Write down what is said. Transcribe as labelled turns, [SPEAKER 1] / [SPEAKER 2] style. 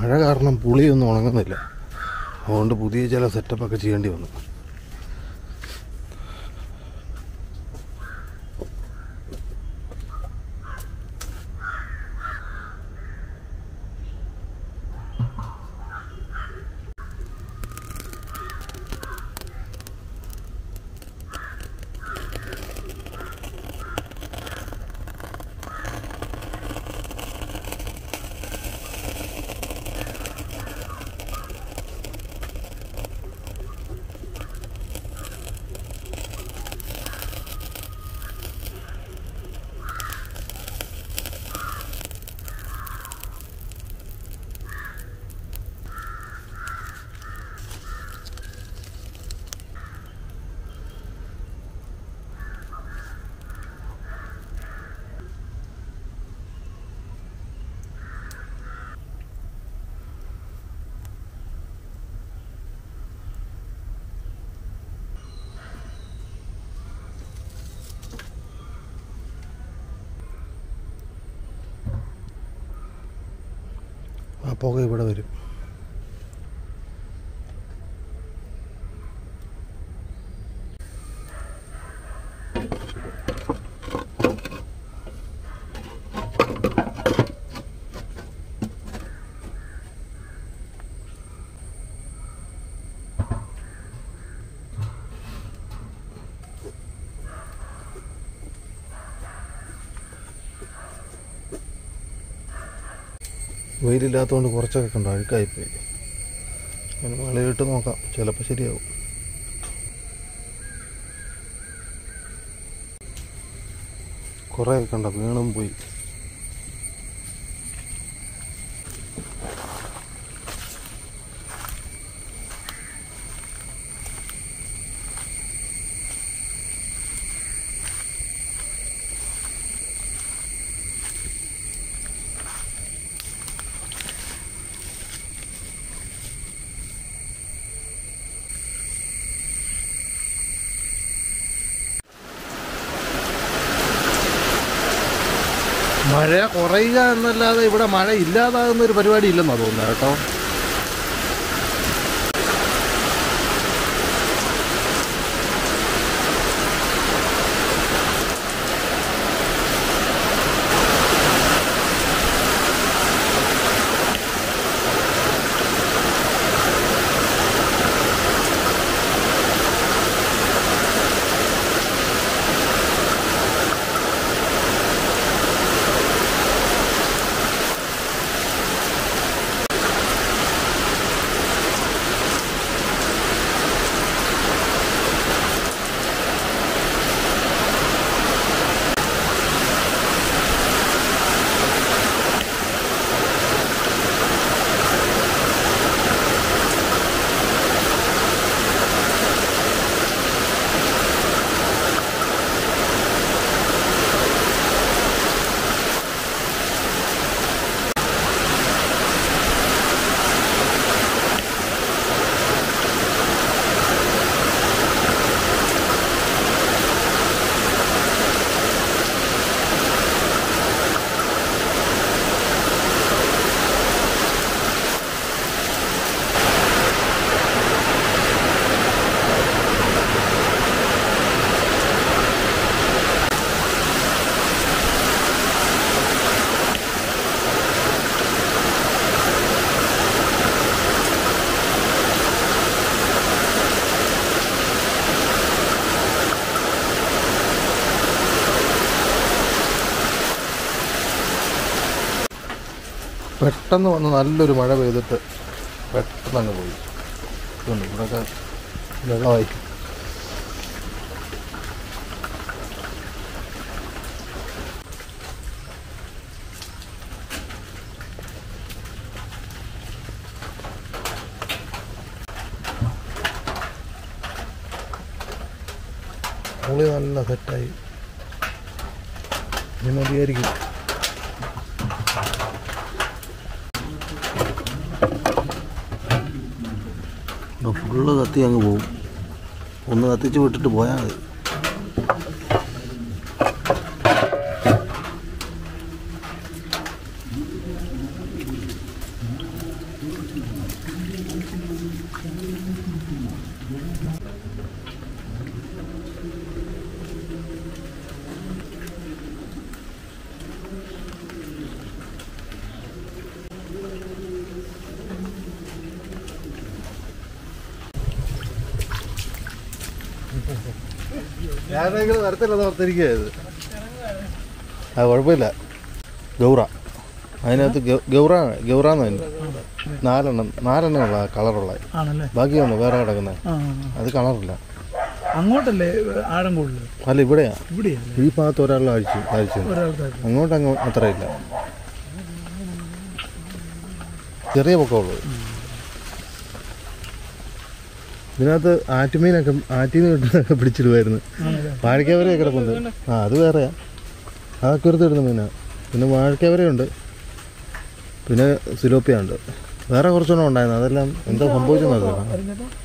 [SPEAKER 1] മഴ കാരണം പുളിയൊന്നും ഉണങ്ങുന്നില്ല അതുകൊണ്ട് പുതിയ ചില സെറ്റപ്പൊക്കെ ചെയ്യേണ്ടി വന്നു ആ പുക ഇവിടെ വരും വെയിലില്ലാത്തതുകൊണ്ട് കുറച്ചൊക്കെ കണ്ടു അഴുക്കായിപ്പോയി അങ്ങനെ മഴയിട്ട് നോക്കാം ചിലപ്പോൾ ശരിയാവും കുറേ കണ്ട വീണും പോയി മഴ കുറയുക എന്നല്ലാതെ ഇവിടെ മഴ ഇല്ലാതാകുന്ന ഒരു പരിപാടി ഇല്ലെന്നാണ് തോന്നുന്നത് കേട്ടോ പെട്ടെന്ന് വന്ന് നല്ലൊരു മഴ പെയ്തിട്ട് പെട്ടെന്ന് അങ്ങ് പോയി ഇതുണ്ട് ഇവിടെയൊക്കെ വെള്ളമായി പുളി നല്ല സെറ്റായി ഇനി മതിയായിരിക്കും ഫുള്ള് കത്തി അങ്ങ് പോകും ഒന്ന് കത്തിച്ച് വിട്ടിട്ട് പോയാൽ മതി ഞാനെങ്കിലും വരത്തില്ലെന്ന് ഓർത്തിരിക്കുക ഇത് ആ കുഴപ്പമില്ല ഗൗറ അതിനകത്ത് ഗൗ- ഗൗറ ഗൗറാന്ന് അതിന് നാലെണ്ണം നാലെണ്ണമുള്ള കളറുള്ള
[SPEAKER 2] ആണല്ലേ
[SPEAKER 1] ബാക്കിയുണ്ട് വേറെ കിടക്കുന്നത്
[SPEAKER 2] ആ
[SPEAKER 1] അത് കളറില്ല
[SPEAKER 2] അങ്ങോട്ടല്ലേ ആഴം കൂടുതൽ
[SPEAKER 1] അല്ല ഇവിടെയാ
[SPEAKER 2] ഇവിടെയല്ലേ
[SPEAKER 1] ഈ ഭാഗത്ത് ഒരാൾ അഴിച്ചു അഴിച്ചു
[SPEAKER 2] ഒരാൾക്കാർക്ക്
[SPEAKER 1] അങ്ങോട്ട് അങ്ങ് അത്രയില്ല ചെറിയ പൊക്കമുള്ളൂ ഇതിനകത്ത് ആറ്റുമീനൊക്കെ ആറ്റുമീനൊക്കെ പിടിച്ചിടുമായിരുന്നു
[SPEAKER 2] ആണല്ലേ
[SPEAKER 1] വാഴക്കവരെ കിടപ്പുണ്ട് ആ അത് വേറെയാ അതൊക്കെ എടുത്ത് ഇടുന്ന മീനാ പിന്നെ വാഴക്കവരയുണ്ട് പിന്നെ സിലോപ്പിയ ഉണ്ട് വേറെ കുറച്ചെണ്ണം ഉണ്ടായിരുന്നു അതെല്ലാം എന്താ സംഭവിച്ചെന്ന് അറിയില്ല
[SPEAKER 2] അറിഞ്ഞേട്ടാ